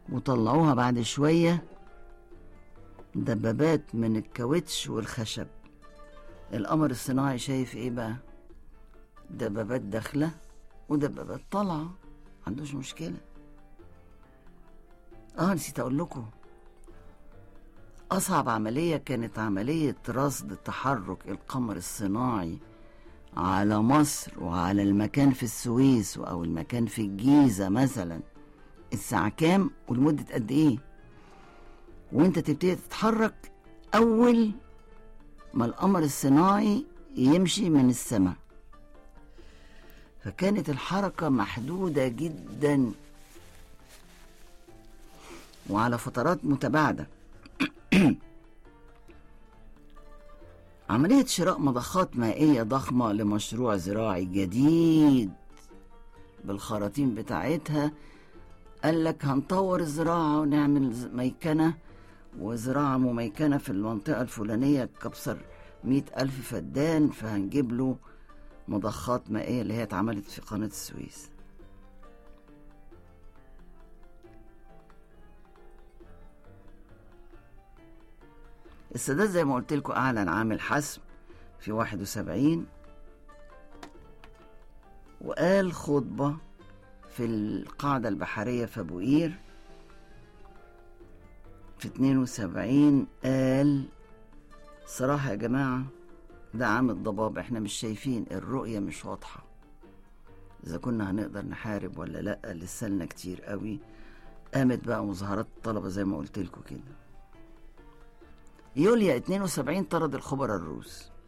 وطلعوها بعد شوية دبابات من الكاوتش والخشب القمر الصناعي شايف ايه بقى دبابات داخلة ودبابات طالعة عندوش مشكلة اه نسيت اقول لكم اصعب عملية كانت عملية رصد تحرك القمر الصناعي على مصر وعلى المكان في السويس او المكان في الجيزة مثلا الساعة كام ولمدة قد ايه وانت تبتدي تتحرك اول ما القمر الصناعي يمشي من السماء فكانت الحركة محدودة جدا وعلى فترات متباعدة عملية شراء مضخات مائية ضخمة لمشروع زراعي جديد بالخراطيم بتاعتها قال لك هنطور الزراعة ونعمل ز- ميكنة وزراعة مميكنة في المنطقة الفلانية كبسر مئة ألف فدان فهنجيب له مضخات مائية اللي هي اتعملت في قناة السويس السادات زي ما قلت لكم أعلن عام الحسم في 71 وقال خطبة في القاعدة البحرية في أبو قير في 72 قال صراحة يا جماعة ده عام الضباب احنا مش شايفين الرؤية مش واضحة إذا كنا هنقدر نحارب ولا لأ لسه لنا كتير قوي قامت بقى مظاهرات الطلبة زي ما قلت لكم كده يوليو 72 طرد الخبراء الروس